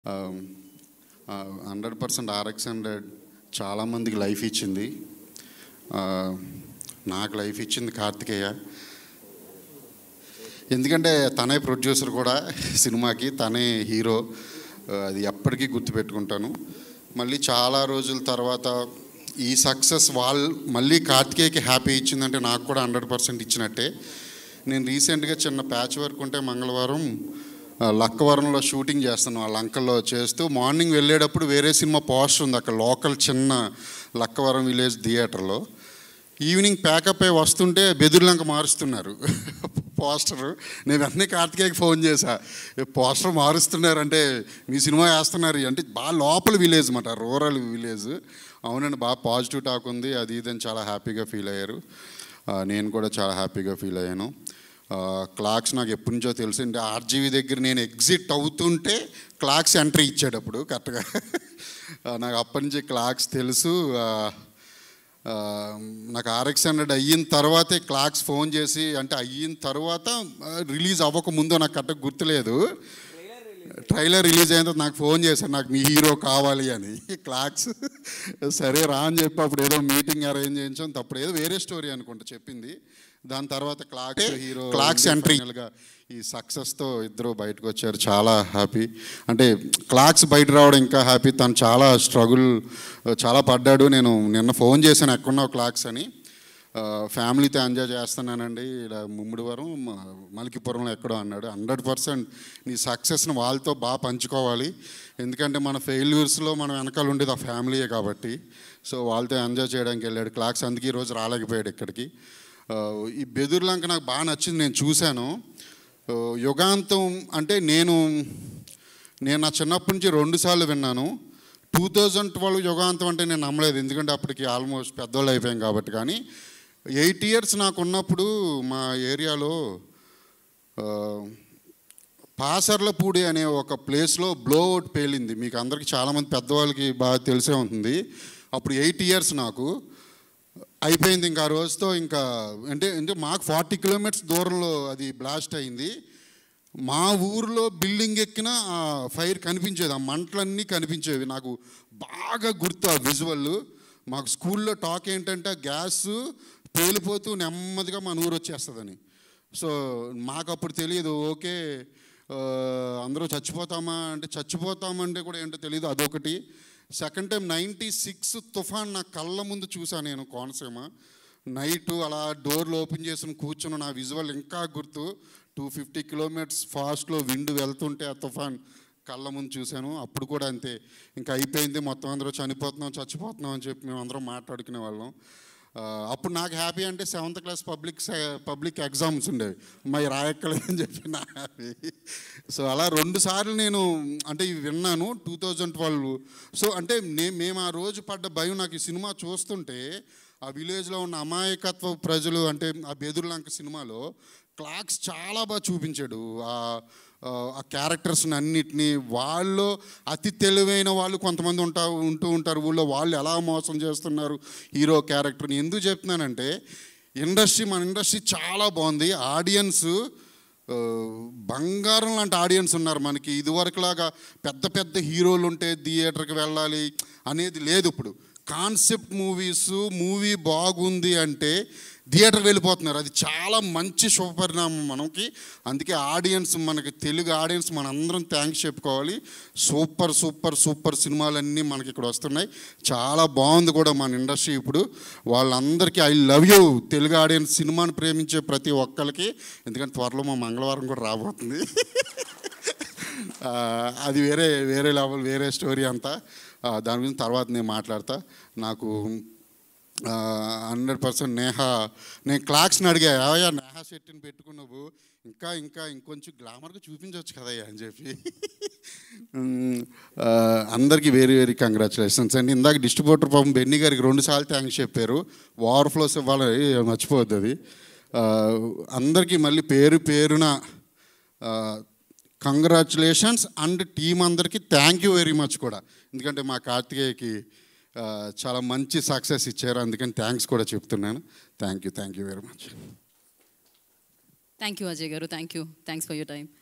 hundred percent RX hundred చాలామందికి life ఇచ్చింది ఆ, నాకు లైఫ్ ఇచ్చింది కార్తికేయ ఎందుకంటే తనే ప్రొడ్యూసర్ కూడా సినిమాకి తనే హీరో ఆ, అది ఎప్పటికీ గుర్తుపెట్టుకుంటాను మళ్ళీ చాలా రోజుల తర్వాత ఈ సక్సెస్ వాళ్ళు మళ్ళీ కార్తికేయకి హ్యాపీ ఇచ్చిందంటే నాకు కూడా హండ్రెడ్ పర్సెంట్ ఇచ్చినట్టే నేను రీసెంట్గా చిన్న ప్యాచ్ వర్క్ ఉంటే మంగళవారం ఆ, లక్కవరంలో షూటింగ్ చేస్తాను ఆ లంకల్లో చేస్తూ మార్నింగ్ వెళ్ళేటప్పుడు వేరే సినిమా పోస్టర్ ఉంది అక్కడ లోకల్ చిన్న లక్కవరం విలేజ్ థియేటర్లో ఈవినింగ్ ప్యాకప్ అయి వస్తుంటే బెదుర్లంక మారుస్తున్నారు పోస్టర్ నేను వెంటనే కార్తికేయకి ఫోన్ చేశా "ఏ, పోస్టర్ మారుస్తున్నారంటే మీ సినిమా వేస్తున్నారు అంటే బాగా లోపల విలేజ్ అన్నమాట రూరల్ విలేజ్ అవునండి బాగా పాజిటివ్ టాక్ ఉంది అది ఇది అని చాలా హ్యాపీగా ఫీల్ అయ్యారు ఆ, నేను కూడా చాలా హ్యాపీగా ఫీల్ అయ్యాను ఆ, క్లాక్స్ నాకు ఎప్పటి నుంచో తెలుసు అంటే ఆర్జీవీ దగ్గర నేను ఎగ్జిట్ అవుతుంటే క్లాక్స్ ఎంట్రీ ఇచ్చేటప్పుడు కరెక్ట్గా ఆ, నాకు అప్పటి నుంచి క్లాక్స్ తెలుసు ఆ, ఆ, నాకు ఆర్ఎక్స్ హండ్రెడ్ అయిన తర్వాతే క్లాక్స్ ఫోన్ చేసి అంటే అయిన తర్వాత రిలీజ్ అవ్వక ముందో నాకు కరెక్ట్గా గుర్తులేదు ట్రైలర్ రిలీజ్ అయిన తర్వాత నాకు ఫోన్ చేశారు నాకు మీ హీరో కావాలి అని క్లాక్స్ సరే రా అని చెప్పి అప్పుడు ఏదో మీటింగ్ అరేంజ్ చేయించాం అప్పుడు ఏదో వేరే స్టోరీ అనుకుంటా చెప్పింది దాని తర్వాత క్లాక్స్ హీరో క్లాక్స్ ఎంట్రీగా ఈ సక్సెస్తో ఇద్దరు బయటకు వచ్చారు చాలా హ్యాపీ అంటే క్లాక్స్ బయట రావడం ఇంకా హ్యాపీ తను చాలా స్ట్రగుల్ చాలా పడ్డాడు నేను నిన్న ఫోన్ చేశాను ఎక్కడున్నావు క్లాక్స్ అని ఆ, ఫ్యామిలీతో ఎంజాయ్ చేస్తున్నానండి ఇలా ముమ్మిడివరం మ- మలికిపురంలో ఎక్కడో అన్నాడు హండ్రెడ్ పర్సెంట్ నీ సక్సెస్ని వాళ్ళతో బాగా పంచుకోవాలి ఎందుకంటే మన ఫెయిల్యూర్స్లో మనం వెనకాల ఉండేది ఆ ఫ్యామిలీయే కాబట్టి సో వాళ్ళతో ఎంజాయ్ చేయడానికి వెళ్ళాడు క్లాక్స్ అందుకే ఈరోజు రాలేకపోయాడు ఇక్కడికి ఆ, ఈ బెదుర్లంక నాకు బాగా నచ్చింది నేను చూశాను ఆ, యుగాంతం అంటే నేను నేను నా చిన్నప్పటి నుంచి రెండుసార్లు విన్నాను టూ థౌజండ్ ట్వెల్వ్ యుగాంతం అంటే నేను నమ్మలేదు ఎందుకంటే అప్పటికి ఆల్మోస్ట్ పెద్దోళ్ళు అయిపోయాం కాబట్టి కానీ ఎయిట్ ఇయర్స్ నాకు ఉన్నప్పుడు మా ఏరియాలో ఆ, పాసర్లపూడి అనే ఒక ప్లేస్లో బ్లో అవుట్ పేలింది మీకు అందరికీ చాలామంది పెద్దవాళ్ళకి బాగా తెలిసే ఉంటుంది అప్పుడు ఎయిట్ ఇయర్స్ నాకు అయిపోయింది ఇంకా ఆ రోజుతో ఇంకా అంటే అంటే మాకు ఫార్టీ కిలోమీటర్స్ దూరంలో అది బ్లాస్ట్ అయింది మా ఊర్లో బిల్డింగ్ ఎక్కిన ఆ ఫైర్ కనిపించేది ఆ మంటలన్నీ కనిపించేవి నాకు బాగా గుర్తు ఆ విజువల్ మాకు స్కూల్లో టాక్ ఏంటంటే ఆ గ్యాస్ పేలిపోతూ నెమ్మదిగా మన ఊరు వచ్చేస్తుందని సో మాకు అప్పుడు తెలియదు ఓకే ఆ, అందరూ చచ్చిపోతామా అంటే చచ్చిపోతామంటే కూడా ఏంటో తెలియదు అదొకటి సెకండ్ టైం నైంటీ సిక్స్ తుఫాన్ నా కళ్ళ ముందు చూసాను నేను కోనసీమ నైట్ అలా డోర్లు ఓపెన్ చేసుకుని కూర్చుని నా విజువల్ ఇంకా గుర్తు టూ ఫిఫ్టీ కిలోమీటర్స్ ఫాస్ట్లో విండ్ వెళ్తుంటే ఆ తుఫాన్ కళ్ళ ముందు చూశాను అప్పుడు కూడా అంతే ఇంకా అయిపోయింది మొత్తం అందరూ చనిపోతున్నాం చచ్చిపోతున్నాం అని చెప్పి మేము అందరం మాట్లాడుకునే వాళ్ళం ఆ, అప్పుడు నాకు హ్యాపీ అంటే seventh class public public exams ఉండేవి మరి రాయక్కలేదని చెప్పి నా హ్యాపీ సో అలా రెండు సార్లు నేను అంటే ఇవి విన్నాను టూ థౌజండ్ ట్వెల్వ్ సో అంటే నే మేము ఆ రోజు పడ్డ భయం నాకు ఈ సినిమా చూస్తుంటే ఆ విలేజ్లో ఉన్న అమాయకత్వ ప్రజలు అంటే ఆ బెదుర్లంక సినిమాలో క్లాక్స్ చాలా బాగా చూపించాడు ఆ ఆ క్యారెక్టర్స్ని అన్నిటినీ వాళ్ళు అతి తెలివైన వాళ్ళు కొంతమంది ఉంటా ఉంటూ ఉంటారు ఊళ్ళో వాళ్ళు ఎలా మోసం చేస్తున్నారు హీరో క్యారెక్టర్ని ఎందుకు చెప్తున్నానంటే ఇండస్ట్రీ మన ఇండస్ట్రీ చాలా బాగుంది ఆడియన్స్ ఆ, బంగారం లాంటి ఆడియన్స్ ఉన్నారు మనకి ఇదివరకులాగా పెద్ద పెద్ద హీరోలు ఉంటే థియేటర్కి వెళ్ళాలి అనేది లేదు ఇప్పుడు కాన్సెప్ట్ మూవీస్ మూవీ బాగుంది అంటే థియేటర్కి వెళ్ళిపోతున్నారు అది చాలా మంచి శుభపరిణామం మనకి అందుకే ఆడియన్స్ మనకి తెలుగు ఆడియన్స్ మనందరం థ్యాంక్స్ చెప్పుకోవాలి సూపర్ సూపర్ సూపర్ సినిమాలన్నీ మనకి ఇక్కడ వస్తున్నాయి చాలా బాగుంది కూడా మన ఇండస్ట్రీ ఇప్పుడు వాళ్ళందరికీ I love you Telugu audience సినిమాని ప్రేమించే ప్రతి ఒక్కరికి ఎందుకంటే త్వరలో మా మంగళవారం కూడా రాబోతుంది ఆ, అది వేరే వేరే లెవెల్ వేరే స్టోరీ అంతా ఆ, దాని గురించి తర్వాత నేను మాట్లాడతా నాకు హండ్రెడ్ పర్సెంట్ నేహ నేను క్లాక్స్ని అడిగా ఏవయ్యా నేహ శెట్టిని పెట్టుకున్నావు ఇంకా ఇంకా ఇంకొంచెం గ్లామర్గా చూపించవచ్చు కదయ్యా అని చెప్పి ఉమ్, ఆ, అందరికీ వెరీ వెరీ కంగ్రాచులేషన్స్ అండి ఇందాక డిస్ట్రిబ్యూటర్ పాపం బెన్నీ గారికి రెండు సార్లు థ్యాంక్స్ చెప్పారు వార్ ఫ్లోస్ ఇవ్వాలి మర్చిపోద్ది అది ఆ, అందరికీ మళ్ళీ పేరు పేరున కంగ్రాచులేషన్స్ అండ్ టీం అందరికీ థ్యాంక్ యూ వెరీ మచ్ కూడా ఎందుకంటే మా కార్తికేయకి ఆ, చాలా మంచి సక్సెస్ ఇచ్చారు అందుకని థ్యాంక్స్ కూడా చెప్తున్నాను thank you thank you very much thank you Ajay garu thank you thanks for your time